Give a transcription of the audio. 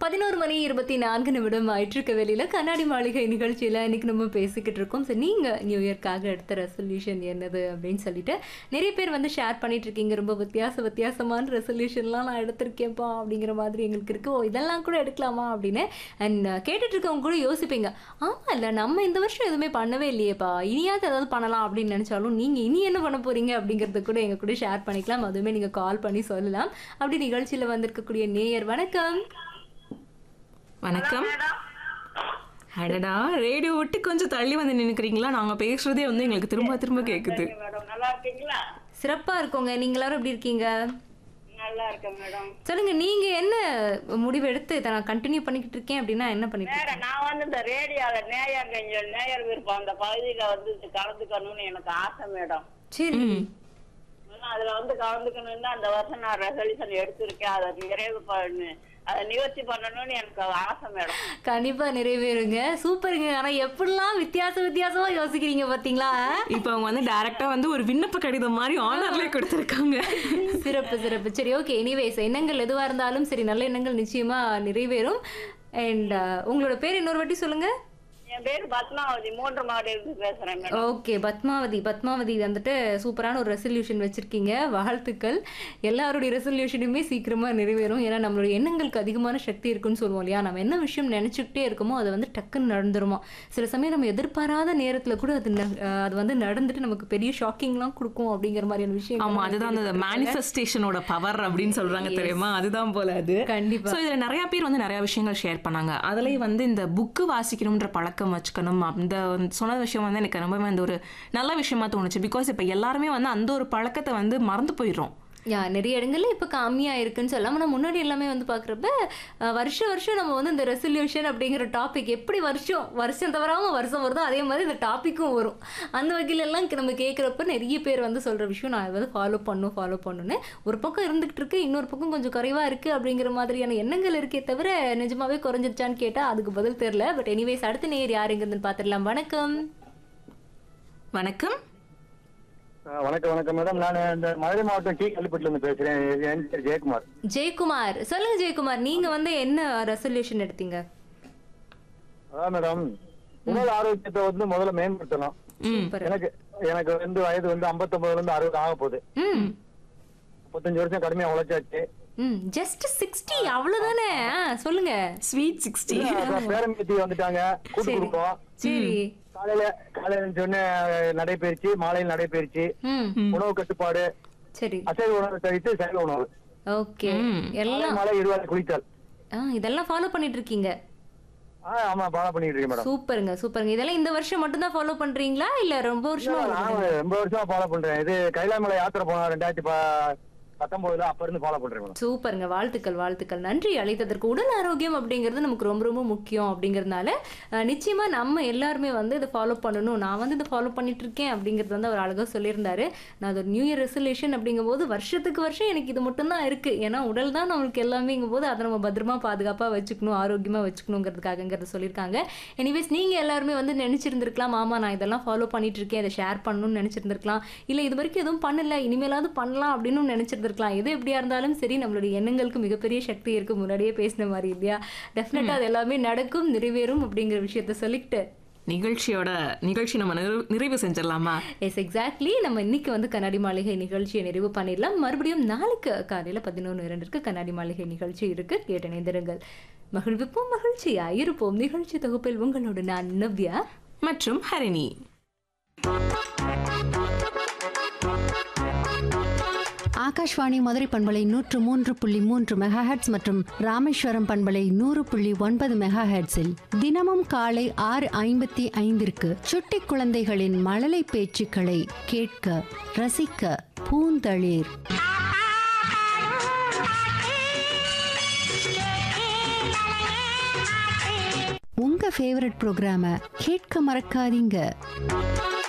பதினோரு மணி இருபத்தி நான்கு நிமிடம் ஆயிட்டிருக்க வெளியில கண்ணாடி மாளிகை நிகழ்ச்சியில இன்னைக்கு நம்ம பேசிக்கிட்டு இருக்கோம் சரி நீங்க நியூ இயர்க்காக எடுத்த ரெசல்யூஷன் என்னது அப்படின்னு சொல்லிட்டு நிறைய பேர் வந்து ஷேர் பண்ணிட்டு இருக்கீங்க ரொம்ப வித்தியாச வித்தியாசமான ரெசல்யூஷன்லாம் நான் எடுத்திருக்கேன்ப்பா அப்படிங்கிற மாதிரி எங்களுக்கு இருக்கு ஓ இதெல்லாம் கூட எடுக்கலாமா அப்படின்னு அண்ட் கேட்டுட்டு இருக்கவங்க கூட யோசிப்பீங்க ஆமா இல்ல நம்ம இந்த வருஷம் எதுவுமே பண்ணவே இல்லையேப்பா இனியாவது ஏதாவது பண்ணலாம் அப்படின்னு நினைச்சாலும் நீங்க இனி என்ன பண்ண போறீங்க அப்படிங்கறது கூட எங்க கூட ஷேர் பண்ணிக்கலாம் அதுவுமே நீங்க கால் பண்ணி சொல்லலாம் அப்படி நிகழ்ச்சியில வந்திருக்கக்கூடிய நேயர் வணக்கம் வணக்கம் அடடா ரேடியோ விட்டு கொஞ்சம் தள்ளி வந்து நின்னுக்கிறீங்களா நாங்க பேசுறதே வந்து எங்களுக்கு திரும்ப திரும்ப கேக்குது மேடம் நல்லா இருக்கீங்களா சிறப்பா இருக்கோங்க நீங்க எல்லாரும் எப்படி இருக்கீங்க நல்லா இருக்கேன் மேடம் சொல்லுங்க நீங்க என்ன முடிவு எடுத்து இதை நான் கண்டினியூ பண்ணிக்கிட்டு இருக்கேன் அப்படின்னா என்ன பண்ணிட்டு வேற நான் வந்து இந்த ரேடியோல நேயர் நெஞ்சல் நேயர் விருப்பம் அந்த பகுதியில வந்து இது கலந்துக்கணும்னு எனக்கு ஆசை மேடம் சரி ஆனா அதுல வந்து கலந்துக்கணும்னு தான் அந்த வருஷம் நான் ரெசல்யூஷன் எடுத்திருக்கேன் அதை நிறைவு பண்ணு அதை நிவர்த்தி பண்ணணும்னு எனக்கு ஆசை மேடம் கண்டிப்பா நிறைவேறுங்க சூப்பருங்க ஆனா எப்படிலாம் வித்தியாச வித்தியாசமா யோசிக்கிறீங்க பாத்தீங்களா இப்ப அவங்க வந்து டைரக்டா வந்து ஒரு விண்ணப்ப கடிதம் மாதிரி ஆனர்லயே கொடுத்திருக்காங்க சிறப்பு சிறப்பு சரி ஓகே எனிவேஸ் எண்ணங்கள் எதுவா இருந்தாலும் சரி நல்ல எண்ணங்கள் நிச்சயமா நிறைவேறும் அண்ட் உங்களோட பேர் இன்னொரு வாட்டி சொல்லுங்க என் பேரு பத்மாவதி மூன்று மாவட்டத்துக்கு பேசுறேன் மேடம் ஓகே பத்மாவதி பத்மாவதி வந்துட்டு சூப்பரான ஒரு ரெசல்யூஷன் வச்சிருக்கீங்க வாழ்த்துக்கள் எல்லாருடைய ரெசல்யூஷனுமே சீக்கிரமா நிறைவேறும் ஏன்னா நம்மளுடைய எண்ணங்களுக்கு அதிகமான சக்தி இருக்குன்னு சொல்லுவோம் இல்லையா நம்ம என்ன விஷயம் நினைச்சுக்கிட்டே இருக்கோமோ அது வந்து டக்குன்னு நடந்துருமா சில சமயம் நம்ம எதிர்பாராத நேரத்துல கூட அது ந- அஹ் அது வந்து நடந்துட்டு நமக்கு பெரிய ஷாக்கிங்லாம் கொடுக்கும் அப்படிங்கிற மாதிரியான விஷயம் ஆமா அதுதான் அந்த மேனிஃபெஸ்டேஷனோட பவர் அப்படின்னு சொல்றாங்க தெரியுமா அதுதான் போல அது கண்டிப்பா சோ இதுல நிறைய பேர் வந்து நிறைய விஷயங்கள் ஷேர் பண்ணாங்க அதுலயே வந்து இந்த புக்கு வாசிக்கணும்ன்ற பழக்கம் வச்சுக்கணும் அந்த வந்து சொன்ன விஷயம் வந்து எனக்கு ரொம்பவே அந்த ஒரு நல்ல விஷயமா தோணுச்சு பிகாஸ் இப்ப எல்லாருமே வந்து அந்த ஒரு பழக்கத்தை வந்து மறந்து போயிடுறோம் யா நிறைய இடங்கள்ல இப்போ கம்மியாக இருக்குன்னு சொல்லலாம் ஆனால் முன்னாடி எல்லாமே வந்து பார்க்குறப்ப வருஷம் வருஷம் நம்ம வந்து இந்த ரெசல்யூஷன் அப்படிங்கிற டாபிக் எப்படி வருஷம் வருஷம் தவறாமல் வருஷம் வருதோ அதே மாதிரி இந்த டாப்பிக்கும் வரும் அந்த வகையில எல்லாம் நம்ம கேட்குறப்ப நிறைய பேர் வந்து சொல்கிற விஷயம் நான் வந்து ஃபாலோ பண்ணும் ஃபாலோ பண்ணுன்னு ஒரு பக்கம் இருந்துகிட்டு இருக்கு இன்னொரு பக்கம் கொஞ்சம் குறைவாக இருக்குது அப்படிங்கிற மாதிரியான எண்ணங்கள் இருக்கே தவிர நிஜமாவே குறைஞ்சிருச்சான்னு கேட்டால் அதுக்கு பதில் தெரில பட் எனிவேஸ் அடுத்த நேர் யாருங்கிறதுன்னு பார்த்துடலாம் வணக்கம் வணக்கம் ஆ, வணக்கம் வணக்கம் மேடம் நான் இந்த மதுரை மாவட்டம் டி கல்லுப்பட்டில இருந்து பேசுறேன் என் பேர் ஜெயக்குமார் ஜெயக்குமார் சொல்லுங்க ஜெயக்குமார் நீங்கள் வந்து என்ன ரெசல்யூஷன் எடுத்தீங்க அதான் மேடம் உடல் ஆரோக்கியத்தை வந்து முதல்ல மேம்படுத்தணும் சூப்பர் எனக்கு எனக்கு வந்து வயது வந்து 59 இருந்து அறுபது ஆக போகுது ம் முப்பத்தஞ்சு வருஷம் கடுமையா உழைச்சாச்சு ம் ஜஸ்ட் சிக்ஸ்டி அவ்வளவுதானே ஆ, சொல்லுங்க ஸ்வீட் சிக்ஸ்டி அப்புறம் பேரம்பேத்தி வந்துட்டாங்க கூட்டு சரி. கொடுப்போம் சரி காலையில காலையில சொன்ன நடைபயிற்சி மாலையில் நடைபயிற்சி ம் உணவு கட்டுப்பாடு சரி அசைவ உணவு தவிர்த்து சைவ உணவு ஓகே காலை எல்லாம் மாலை இருவாறு குளித்தல் ஆ இதெல்லாம் ஃபாலோ பண்ணிட்டு இருக்கீங்க ஆ ஆமா ஃபாலோ பண்ணிட்டு இருக்கேன் மேடம் சூப்பருங்க சூப்பருங்க இதெல்லாம் இந்த வருஷம் மட்டும் தான் ஃபாலோ பண்றீங்களா இல்ல ரொம்ப வருஷமா நான் ரொம்ப வருஷமா ஃபாலோ பண்றேன் இது கைலாமலை யாத்திரை போனோம் ரெண்டாயிரத்தி ப- பத்தொன்பதுல அப்ப இருந்து ஃபாலோ பண்றேன் மேடம் சூப்பருங்க வாழ்த்துக்கள் வாழ்த்துக்கள் நன்றி அழைத்ததற்கு உடல் ஆரோக்கியம் அப்படிங்கிறது நமக்கு ரொம்ப ரொம்ப முக்கியம் அப்படிங்கிறதுனால அஹ், நிச்சயமா நம்ம எல்லாருமே வந்து இதை ஃபாலோ பண்ணணும் நான் வந்து இதை ஃபாலோ பண்ணிட்டு இருக்கேன் அப்படிங்கிறது வந்து அவர் அழகா சொல்லியிருந்தாரு நான் அது ஒரு நியூ இயர் ரெசல்யூஷன் அப்படிங்கும்போது வருஷத்துக்கு வருஷம் எனக்கு இது மட்டும்தான் இருக்கு ஏன்னா உடல் தான் நம்மளுக்கு எல்லாமேங்கும் போது அதை நம்ம பத்திரமா பாதுகாப்பா வச்சுக்கணும் ஆரோக்கியமா வச்சுக்கணுங்கிறதுக்காகங்கிறத சொல்லியிருக்காங்க எனிவேஸ் நீங்க எல்லாருமே வந்து நினைச்சிருந்திருக்கலாம் ஆமா நான் இதெல்லாம் ஃபாலோ பண்ணிட்டு இருக்கேன் இதை ஷேர் பண்ணணும்னு நினைச்சிருந்திருக்கலாம் இல்ல இது வரைக்கும் எதுவும் பண்ணல இனிமேலாவது பண்ணலாம் அப்படின்னு நினைச்சிருந்திருக்கலாம் எது எப்படியா இருந்தாலும் சரி நம்மளுடைய எண்ணங்களுக்கு மிகப்பெரிய சக்தி இருக்கு முன்னாடியே பேசின மாதிரி இல்லையா டெஃபினட்டா அது எல்லாமே நடக்கும் நிறைவேறும் அப்படிங்கிற விஷயத்த சொல்லிக்கிட்டு நிகழ்ச்சியோட நிகழ்ச்சி நம்ம நிறைவு- நிறைவு செஞ்சிடலாமா எஸ் எக்ஸாக்ட்லி நம்ம இன்னைக்கு வந்து கண்ணாடி மாளிகை நிகழ்ச்சியை நிறைவு பண்ணிடலாம் மறுபடியும் நாளைக்கு காலையில பதினொன்று இரண்டிற்கு கண்ணாடி மாளிகை நிகழ்ச்சி இருக்கு கேட்டு இணைந்திருங்கள் மகிழ்விப்போம் மகிழ்ச்சியா இருப்போம் நிகழ்ச்சி தொகுப்பில் உங்களோட நான் நவ்யா மற்றும் ஹரிணி ஆகாஷ்வாணி மதுரை பண்பலை நூற்று மூன்று புள்ளி மூன்று மெகாஹெட்ஸ் மற்றும் ராமேஸ்வரம் பண்பலை நூறு புள்ளி ஒன்பது மெகாஹெட்ஸில் தினமும் காலை ஆறு ஐம்பத்தி ஐந்திற்கு சுட்டி குழந்தைகளின் மழலை பேச்சுக்களை கேட்க ரசிக்க பூந்தளிர் உங்க ஃபேவரட் ப்ரோக்ராம கேட்க மறக்காதீங்க